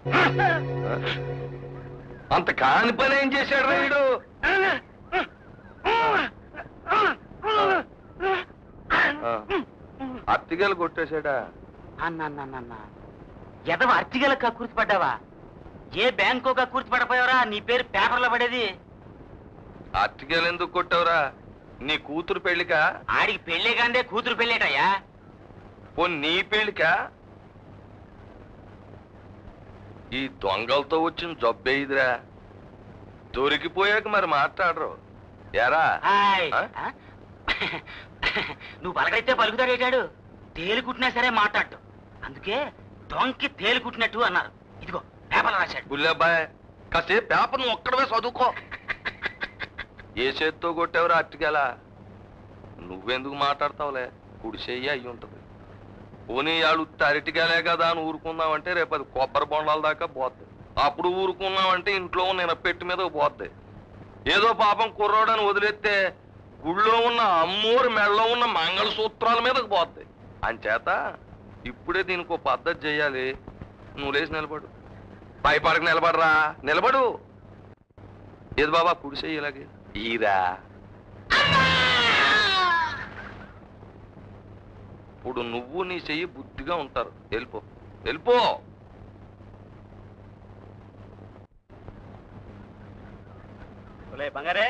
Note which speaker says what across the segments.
Speaker 1: అంత కాని పని ఏం చేశాడు వీడు ఆ. అత్తిగలు కొట్టేశాడా
Speaker 2: అన్న ఎదవ అర్చిగల కక్కుర్తి పడ్డావా ఏ బ్యాంకో కక్కుర్తి పడపోయావరా నీ పేరు పేపర్లో పడేది
Speaker 1: అత్తిగలు ఎందుకు కొట్టావురా నీ కూతురు పెళ్లికా
Speaker 2: ఆడికి పెళ్ళే కాందే కూతురు పెళ్ళేటయ్యా
Speaker 1: ఓ నీ పెళ్లికా ఈ దొంగలతో వచ్చిన జబ్బేయిదిరా దొరికిపోయాక మరి మాట్లాడరు ఎరా
Speaker 2: హాయ్.
Speaker 1: ఆ?
Speaker 2: ఆ? నువ్వు పలకైతే పలుకుతాడేటాడు తేలు కుట్టినా సరే మాట్లాడు అందుకే దొంకి తేలు కుట్టినట్టు అన్నారు ఇదిగో పేపర్లో రాశాడు
Speaker 1: బుల్లబ్బాయ్ కాసేపు పేపర్ నువ్వు ఒక్కడవే చదువుకో ఏ చేత్తో కొట్టావురా అట్టికెలా నువ్వెందుకు మాట్లాడతావులే కుడి చెయ్యి అయి ఉంటది పోనీ ఆడు అరటికెలే కదా అని ఊరుకుందామంటే రేపు అది కొబ్బరి బొండాల దాకా పోద్ది అప్పుడు ఊరుకున్నామంటే ఇంట్లో ఉన్న పెట్టి మీద పోద్ది ఏదో పాపం కుర్రోడని వదిలేస్తే గుళ్ళో ఉన్న అమ్మోరు మెడలో ఉన్న మంగళసూత్రాల మీదకి పోద్ది అంచేత ఇప్పుడే దీనికి ఒక పద్ధతి చేయాలి నువ్వు లేచి నిలబడు భయపడక నిలబడరా నిలబడు ఏది బాబా కుడిసే ఇలాగే ఈరా ఇప్పుడు నువ్వు నీ చెయ్యి బుద్ధిగా ఉంటారు వెళ్ళిపో వెళ్ళిపో
Speaker 2: ఒలే బంగారే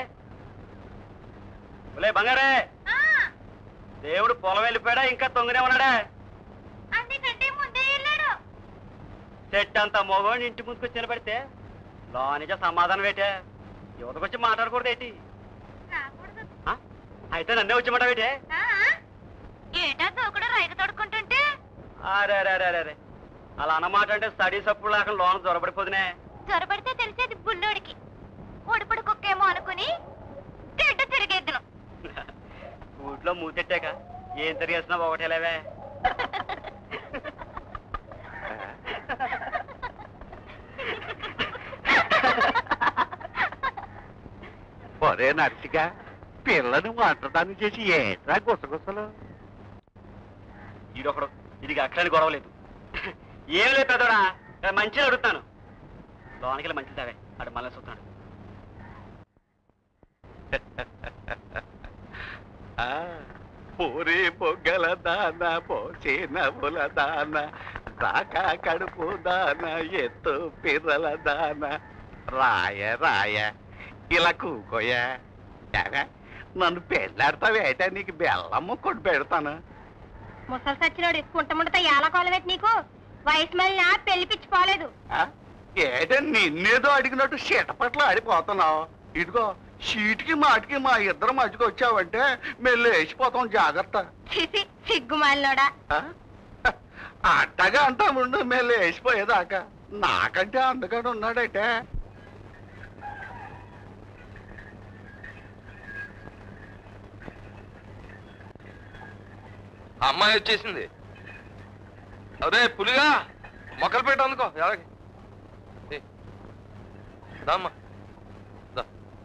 Speaker 2: ఒలే బంగారే దేవుడు పొలం వెళ్ళిపోయాడా ఇంకా తొంగనే ఉన్నాడా
Speaker 3: అందుకంటే ముందే వెళ్ళాడు
Speaker 2: చెట్టు అంతా మగవాడిని ఇంటి ముందుకు నిలబడితే లోనిజ సమాధానం పెట్టే యువతకొచ్చి మాట్లాడకూడదు ఏంటి
Speaker 3: రాకూడదు
Speaker 2: ఆ? అయితే నన్నే వచ్చి మాట్లాడే
Speaker 3: ఆ? ఏటా తోకడు రైగ తొడుక్కుంటుంటే
Speaker 2: అరే అరే అరే అరే అలా అన్నమాట అంటే స్టడీస్ అప్పుడు లాగా లోన దొరబడిపోతునే
Speaker 3: జ్వరపడితే తెలిసేది బుల్లోడికి ఒడిపడి కుక్కేమో అనుకుని గడ్డ తిరిగేద్దును
Speaker 2: ఊట్లో మూతెట్టాక ఏం తిరిగేసినా ఒకటేలేవే
Speaker 4: ఒరే నర్సిక పిల్లని వంటడానికి చేసి ఏట్రా గుసగుసలు
Speaker 2: ఈడొకడు ఇది అక్కడానికి గొడవలేదు ఏం లేదు పెద్దోడా మంచిగా అడుగుతాను లోనికి మంచి తావే అడు మళ్ళీ చూస్తున్నాడు
Speaker 4: ఆ, పూరి పొగ్గల దాన పోసి నవ్వుల దాన దాకా కడుపు దాన ఎత్తు పిర్రల దాన రాయ రాయ ఇలా కూకోయ ఏగా, నన్ను పెళ్ళాడతావేట నీకు బెల్లం కొట్టి పెడతాను
Speaker 3: ముసలి సచ్చినోడు కుంటముండత ఏలకోలమేటి నీకు వయసు మళ్ళీ పెళ్లి పిచ్చి పోలేదు
Speaker 4: ఆ? ఏటే నిన్నేదో అడిగినట్టు చీటపట్ల ఆడిపోతున్నావు ఇదిగో చీటికి మాటికి మా ఇద్దరు మధ్యకి వచ్చావంటే మెల్లి వేసిపోతాం జాగ్రత్త
Speaker 3: చిసి సిగ్గుమాలినోడా
Speaker 4: ఆ? అట్టగా అంటా ముందు మెల్లి వేసిపోయేదాకా నాకంటే అందుకని ఉన్నాడైతే
Speaker 1: అమ్మాయి వచ్చేసింది అరే పులిగా మొక్కలు పెట్టు అందుకో ఎలాగే ఏ, దామ్మా దా.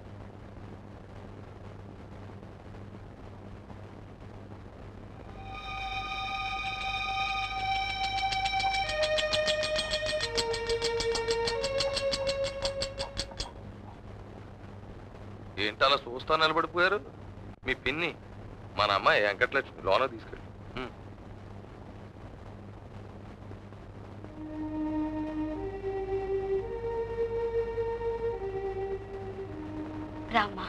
Speaker 1: ఏంటి అలా చూస్తా నిలబడిపోయారు మీ పిన్ని మన అమ్మాయి వెంకటలక్ష్మి లోన తీసుకెళ్ళి ఉమ్.
Speaker 3: రామ్మా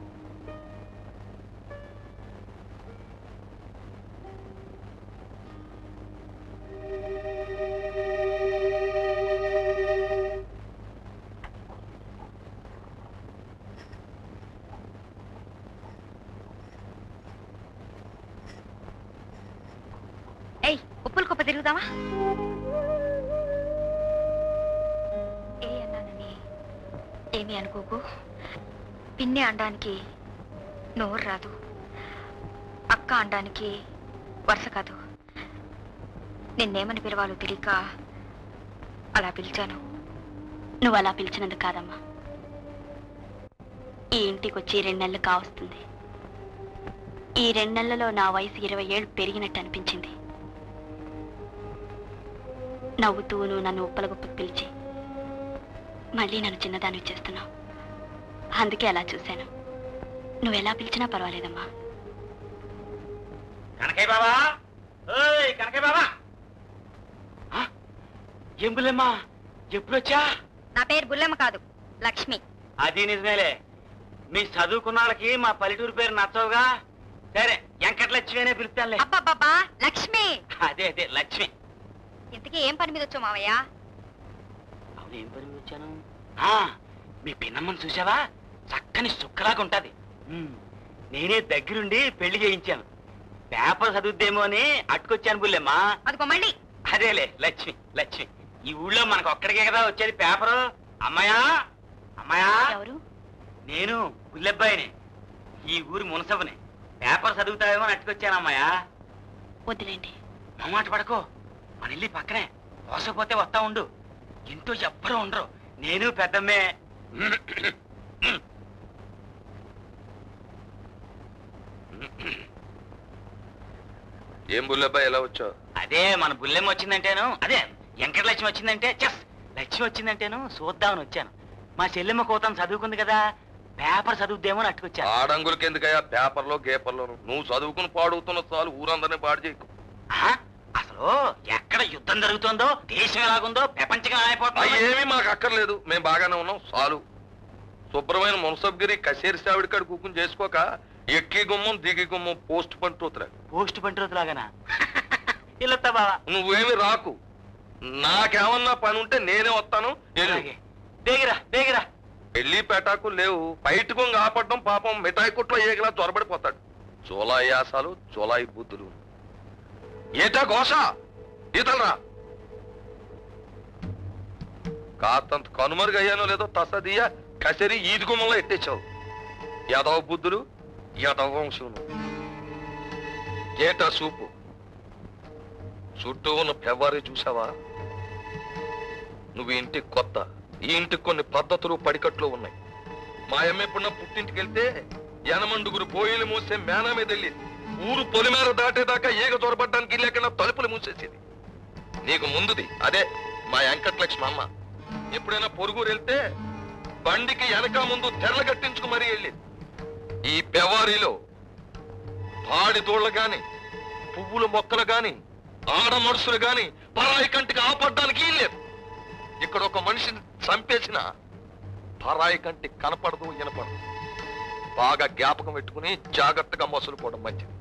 Speaker 3: ఏయ్ ఉప్పుల కుప్ప తిరుగుదామా ఏ అన్నానని ఏమీ అనుకోకు పిన్ని అనడానికి నోరు రాదు అక్క అనడానికి వరుస కాదు నిన్నేమని పిలవాలో తెలియక అలా పిలిచాను
Speaker 5: నువ్వు అలా పిలిచినందుకు కాదమ్మా ఈ ఇంటికి వచ్చి రెండు నెలలు కావస్తుంది ఈ రెండు నెలలలో నా వయసు ఇరవై ఏళ్ళు పెరిగినట్టు అనిపించింది నవ్వుతూ నువ్వు నన్ను ఉప్పలగుప్పకు పిలిచి మళ్ళీ నన్ను చిన్నదాన్ని చేస్తున్నావు అందుకే అలా చూశాను నువ్వు ఎలా పిలిచినా పర్వాలేదమ్మా
Speaker 2: కనకయ్య బాబా ఓయ్ కనకయ్య బాబా ఆ, ఏం బుల్లెమ్మా ఎప్పుడొచ్చా
Speaker 3: నా పేరు బుల్లమ్మ కాదు లక్ష్మి
Speaker 2: అది నిజమేలే మీ చదువుకున్న వాళ్ళకి మా పల్లెటూరు పేరు నచ్చవుగా సరే వెంకటలక్ష్మి అనే పిలుస్తానులే
Speaker 3: అబ్బబ్బబ్బా లక్ష్మి
Speaker 2: అదే అదే లక్ష్మి
Speaker 3: ఇంతకీ ఏం పని మీద వచ్చావు మావయ్య
Speaker 2: అవును ఏం పని మీద వచ్చాను ఆ, మీ పిన్నమ్మని చూసావా చక్కని సుక్కలాగా ఉంటది ఉమ్, నేనే దగ్గరుండి పెళ్లి చేయించాను పేపర్ చదువుద్దేమో అని అట్టుకొచ్చాను బుల్లెమ్మా
Speaker 3: అదిగో మళ్ళీ
Speaker 2: అదేలే లక్ష్మి లక్ష్మి ఈ ఊళ్ళో మనకు ఒక్కడికే కదా వచ్చేది పేపరు అమ్మాయా అమ్మాయా
Speaker 5: ఎవరు
Speaker 2: నేను బుల్లెబ్బాయిని ఈ ఊరి మునసబుని పేపర్ చదువుతావేమో అని అట్టుకొచ్చాను అమ్మాయా
Speaker 5: వద్దులేండి
Speaker 2: మొమ్మాట పడకో మన ఇల్లు పక్కనే పోసపోతే వస్తా ఉండు ఇంట్లో ఎవ్వరూ ఉండరు నేను పెద్దమ్మే
Speaker 1: ఏం బుల్లబ్బాయి ఎలా వచ్చావు
Speaker 2: అదే మన బుల్లెమ్మ వచ్చిందంటేను అదే వెంకటలక్ష్మి వచ్చిందంటే చెస్ లక్ష్మి వచ్చిందంటేను చూద్దామని వచ్చాను మా చెల్లెమ్మ కోతం చదువుకుంది కదా పేపర్ చదువుద్దేమో అని అట్టుకొచ్చాను
Speaker 1: ఆడంగులకి ఎందుకయ్యా పేపర్లో గేపర్లోను నువ్వు చదువుకుని పాడుతున్న చాలు ఊరందరినీ పాడు చేయకు
Speaker 2: ఆ? అసలు ఎక్కడ యుద్ధం జరుగుతుందో దేశం ఎలాగుందో ప్రపంచం
Speaker 1: ఆ,
Speaker 2: అయిపోతుందో
Speaker 1: ఏమీ మాకు అక్కర్లేదు మేము బాగానే ఉన్నాం చాలు శుభ్రమైన మున్సబ్గిరి కసేరి సావిడి కాడు కూకుని చేసుకోక ఎక్కి గుమ్మం దిగి గుమ్మం పోస్ట్ పంటూతురా
Speaker 2: పోస్ట్ పంట లాగానా ఇల్లొత్తా బావా
Speaker 1: నువ్వేమి రాకు నాకేమన్నా పని ఉంటే నేనే వస్తాను వెళ్ళు.
Speaker 2: అలాగే దేగిరా దేగిరా
Speaker 1: పెళ్లి పెటాకు లేవు బయటకు ఆపడడం పాపం మిఠాయి కొట్లో ఏగలా చొరబడిపోతాడు చోలాయి యాసాలు చోలాయి బుద్ధులు ఏటా ఘోష ఈతలరా కాతంత కనుమరుగయ్యానో లేదో తసదియ కసరి ఈది గుమ్మంలో ఎట్టేశావు యదవ బుద్ధులు యదవ వంశులు ఏటా సూపు చుట్టూ ఉన్న పెవ్వారి చూసావా నువ్వు ఇంటికి కొత్త ఈ ఇంటికి కొన్ని పద్ధతులు పడికట్లు ఉన్నాయి మా అమ్మ ఎప్పుడన్నా పుట్టింటికి వెళ్తే యనమండుగురు పోయిలు మూసే మేనా మీద వెళ్ళింది ఊరు పొలిమేర దాటేదాకా ఈగ చొరబడ్డానికి లేకుండా తలుపులు మూసేసేది నీకు ముందుది అదే మా వెంకటలక్ష్మి అమ్మ ఎప్పుడైనా పొరుగురు వెళ్తే బండికి వెనక ముందు తెరలు కట్టించుకు మరీ వెళ్ళేది ఈ పెవారిలో పాడి దూళ్ళ గాని పువ్వుల మొక్కలు గాని ఆడ మనుషులు గాని పరాయి కంటికి ఆపడ్డానికి లేదు ఇక్కడ ఒక మనిషిని చంపేసిన పరాయి కంటి కనపడదు వినపడదు బాగా జ్ఞాపకం పెట్టుకుని జాగ్రత్తగా మసులుకోవడం మంచిది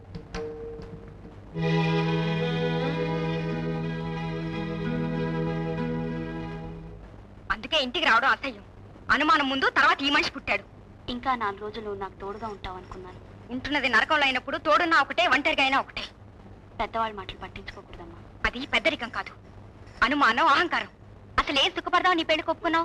Speaker 3: అందుకే ఇంటికి రావడం అసహ్యం అనుమానం ముందు తర్వాత ఈ మనిషి పుట్టాడు
Speaker 5: ఇంకా నాలుగు రోజులు నాకు తోడుగా ఉంటావు అనుకున్నాను
Speaker 3: ఉంటున్నది నరకంలో అయినప్పుడు తోడున్నా ఒకటే ఒంటరిగా అయినా ఒకటే
Speaker 5: పెద్దవాళ్ళ మాటలు పట్టించుకోకూడదమ్మా
Speaker 3: అది పెద్దరికం కాదు అనుమానం అహంకారం అసలు ఏం సుఖపడదాం నీ పెళ్లి ఒప్పుకున్నావు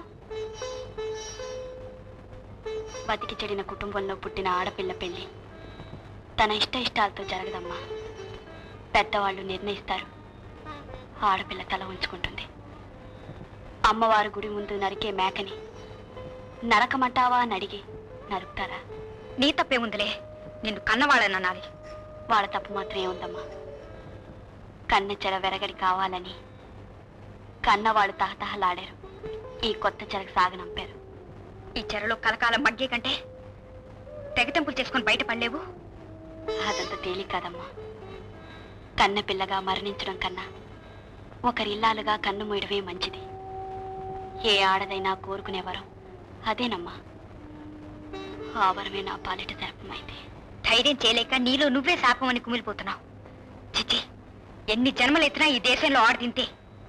Speaker 5: బతికి చెడిన కుటుంబంలో పుట్టిన ఆడపిల్ల పెళ్లి తన ఇష్ట ఇష్టాలతో జరగదమ్మా పెద్దవాళ్ళు నిర్ణయిస్తారు ఆడపిల్ల తల ఉంచుకుంటుంది అమ్మవారు గుడి ముందు నరికే మేకని నరకమంటావా అని అడిగి నరుకుతారా
Speaker 3: నీ తప్పే ఉందిలే నిన్ను కన్నవాళ్ళని అనాలి
Speaker 5: వాళ్ళ తప్పు మాత్రం ఏముందమ్మా కన్న చెర వెరగడి కావాలని కన్నవాళ్ళు తహతహలాడారు ఈ కొత్త చెరకు సాగనంపారు
Speaker 3: ఈ చెరలో కలకాలం మగ్గే కంటే తెగతెంపులు చేసుకుని బయట పడలేవు
Speaker 5: అదంత తేలిక కాదమ్మా కన్న పిల్లగా మరణించడం కన్నా ఒకరి ఇల్లాలుగా కన్ను మూయడమే మంచిది ఏ ఆడదైనా కోరుకునే వరం అదేనమ్మా ఆ వరమే నా పాలిట శాపమైంది
Speaker 3: ధైర్యం చేయలేక నీలో నువ్వే శాపం అని కుమిలిపోతున్నావు చిచి ఎన్ని జన్మలెత్తినా ఈ దేశంలో ఆడు తింటే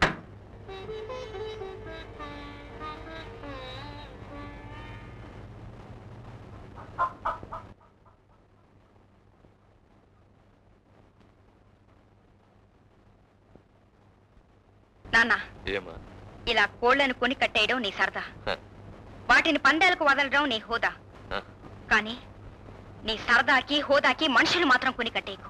Speaker 3: నాన్న
Speaker 1: ఏమా
Speaker 3: ఇలా కోళ్లను కొని కట్టేయడం నీ సరదా
Speaker 1: హ,
Speaker 3: వాటిని పందాలకు వదలడం నీ హోదా
Speaker 1: హ.
Speaker 3: కానీ నీ సరదాకి హోదాకి మనుషులు మాత్రం కొని కట్టేయకు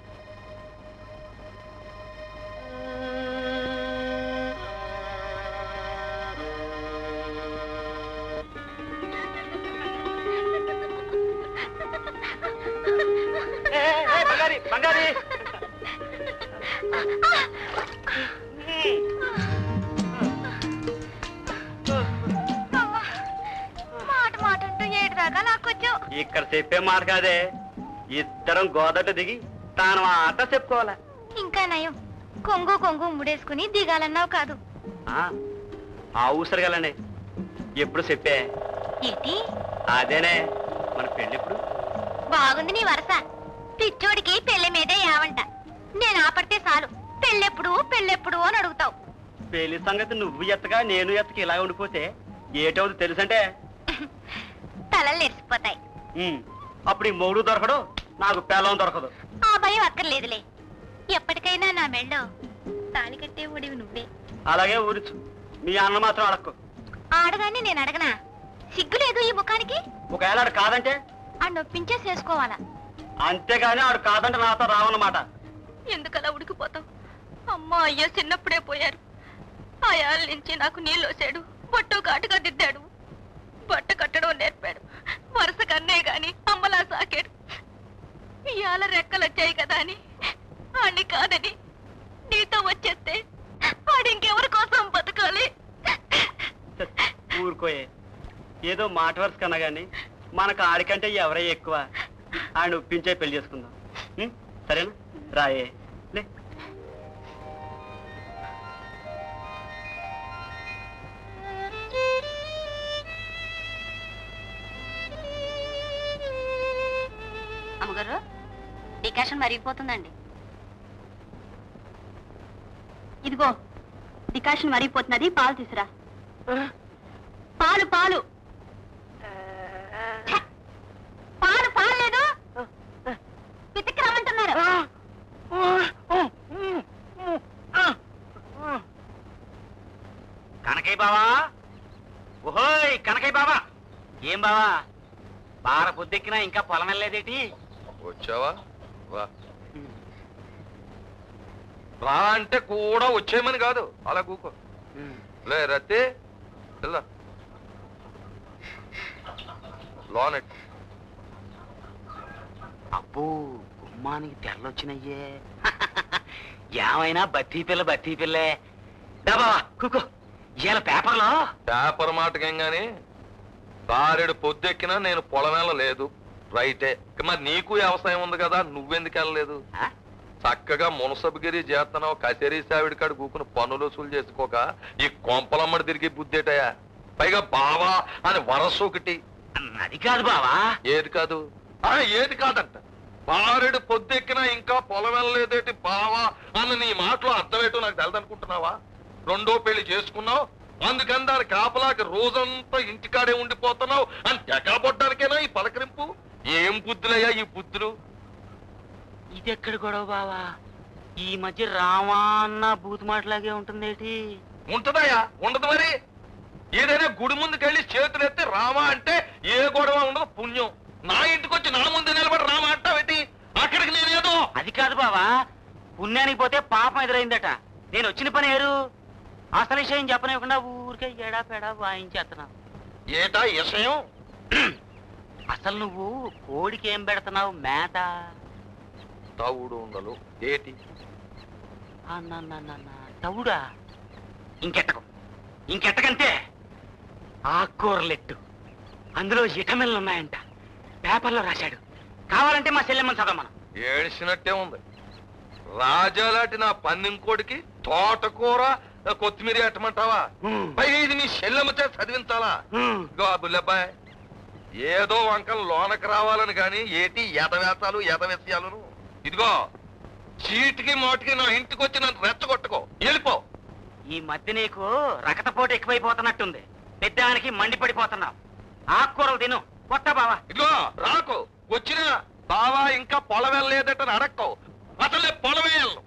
Speaker 2: ఏ, ఏ, ఏ, బంగారి బంగారి ఇక్కడ చెప్పే మాట కాదే ఇద్దరం గోదట దిగి తాను ఆట చెప్పుకోవాలా
Speaker 3: ఇంకా నయం కొంగు కొంగు ముడేసుకుని దిగాలన్నావు కాదు
Speaker 2: ఆ, ఆ ఊసరగలనే ఎప్పుడు చెప్పే
Speaker 3: ఏంటి
Speaker 2: అదేనే మన పెళ్ళిప్పుడు
Speaker 3: బాగుంది నీ వరస పిచ్చోడికి పెళ్లి మీదే యావంట నేను ఆపడితే చాలు పెళ్ళెప్పుడు పెళ్ళెప్పుడు అని అడుగుతావు
Speaker 2: పెళ్లి సంగతి నువ్వు ఎత్తగా నేను ఎత్తగా ఇలా ఉండిపోతే ఏటవుతుంది తెలుసంటే
Speaker 3: తలలు ఎరిసిపోతాయి
Speaker 2: ఉమ్, అప్పుడు ఈ మొగుడు దొరకడు నాకు పెళ్ళం దొరకదు
Speaker 3: ఆ భయం అక్కర్లేదులే ఎప్పటికైనా నా మెళ్ళో తాళి కట్టే ఉడివి నువ్వే
Speaker 2: అలాగే ఊరిచు మీ అన్న మాత్రం అడక్కు
Speaker 3: ఆడగానే నేను అడగనా సిగ్గులేదు ఈ ముఖానికి
Speaker 2: ఒకవేళ ఆడు కాదంటే
Speaker 3: ఆ నొప్పించేసేసుకోవాలా
Speaker 2: అంతేగాని ఆడు కాదంటే నాతో రావన్నమాట
Speaker 3: ఎందుకలా ఉడికిపోతావు అమ్మ అయ్యో చిన్నప్పుడే పోయారు ఆ ఏళ్ళ నుంచి నాకు నీళ్ళు వచ్చాడు బొట్టు కాటుగా దిద్దాడు బట్ట కట్టడం నేర్పాడు వరుస కన్నే గాని అమ్మలా సాకాడు ఇవాళ రెక్కలు వచ్చాయి కదా అని అన్ని కాదని నీతో వచ్చేస్తే వాడు ఇంకెవరి కోసం బతకాలి
Speaker 2: ఊరుకోయే ఏదో మాట వరుస కన్నా గాని మనకు ఆడికంటే ఎవరే ఎక్కువ ఆయన ఒప్పించే పెళ్లి చేసుకుందాం ఉం? సరేనా రాయే లే
Speaker 5: అమ్మగారు డికాషన్ మరిగిపోతుందండి ఇదిగో డికాషన్ మరిగిపోతున్నది పాలు తీసురా పాలు పాలు ఛ! పాలు పాలు లేదు పితికి రమ్మంటున్నారు
Speaker 2: కనకయ్య బావా ఓహోయ్ కనకయ్య బావా ఏం బావా బార పొద్దెక్కినా ఇంకా పొలం వెళ్ళలేదేటి
Speaker 1: వచ్చావా వా రా అంటే కూడా వచ్చేయమని కాదు అలా కూకో లే రత్తి ఇలా లోనెట్
Speaker 2: అబ్బో గుమ్మానికి తెరలొచ్చినయ్యే ఏమైనా బత్తీ పిల్ల బత్తీ పిల్లే డాబా కుకో ఇవాళ పేపర్లో
Speaker 1: పేపర్ మాటకేం గాని బారెడు పొద్దెక్కినా నేను పొలమేళ లేదు రైటే ఇక మరి నీకు వ్యవసాయం ఉంది కదా నువ్వెందుకు వెళ్ళలేదు
Speaker 2: ఆ?
Speaker 1: చక్కగా మునసబగిరి చేస్తున్నావు కచేరీ సావిడి కాడు కూకుని పనులు వసూలు చేసుకోక ఈ కొంపలమ్మడి తిరిగి బుద్ధేటయా పైగా బావా అని వరస ఒకటి
Speaker 2: అది కాదు బావా
Speaker 1: ఏది కాదు ఆ ఏది కాదంట బారెడు పొద్దెక్కినా ఇంకా పొలం వెళ్ళలేదేటి బావా అన్న నీ మాటలో అర్థమేటో నాకు తెలదనుకుంటున్నావా రెండో పెళ్లి చేసుకున్నావు అందుకని దాని కాపలాకి రోజంతా ఇంటికాడే ఉండిపోతున్నావు అని తెగబొట్టడానికేనా ఈ పలకరింపు ఏం బుద్ధులయ్యా ఈ బుద్ధులు
Speaker 2: ఇది ఎక్కడ గొడవ బావా ఈ మధ్య రామా అన్న బూత్ మాటలాగే ఉంటుందేటి
Speaker 1: ఉంటదయ్యా ఉండదు మరి ఏదైనా గుడి ముందుకెళ్ళి చేతులు ఎత్తి రామా అంటే ఏ గొడవ ఉండదు పుణ్యం నా ఇంటికి వచ్చి నా ముందు నిలబడి రామా అంటావేటి అక్కడికి నేనేదో
Speaker 2: అది కాదు బావా పుణ్యానికి పోతే పాపం ఎదురైందట నేను వచ్చిన పని ఏరు అసలు విషయం చెప్పనివ్వకుండా ఊరికే ఎడా పెడా వాయించేస్తున్నా
Speaker 1: ఏటా విషయం
Speaker 2: అసలు నువ్వు కోడికి ఏం పెడుతున్నావు మేత
Speaker 1: తవుడు ఉండలు ఏటి
Speaker 2: అన్నన్నన్నన్న, తవుడా ఇంకెట్టకు ఇంకెట్టకంటే ఆకుకూరలెట్టు అందులో విటమిన్లు ఉన్నాయంట పేపర్లో రాశాడు కావాలంటే మా చెల్లెమ్మని చదవమను
Speaker 1: ఏడిసినట్టే ఉంది రాజాలాంటి నా పందింకోడికి తోటకూర కొత్తిమీర ఎట్టమంటావా పైగా ఇది నీ చెల్లెమ్మచే చదివించాలా ఇగో ఆ బుల్లబ్బాయ్ ఏదో వంకలు లోనకి రావాలని గాని ఏటి ఎదవేతాలు ఎదవేసాలను ఇదిగో చీటికి మోటికి నా ఇంటికి వచ్చి నన్ను రెచ్చగొట్టుకో వెళ్ళిపో
Speaker 2: ఈ మధ్య నీకు రకతపోటు ఎక్కువైపోతున్నట్టుంది పెద్దానికి మండిపడిపోతున్నావు ఆకుకూరలు తిను కొత్త బావా
Speaker 1: ఇదిగో రాకు వచ్చినా బావా ఇంకా పొలం వెళ్ళలేదట అడక్కో అసలే పొలం వేయాలి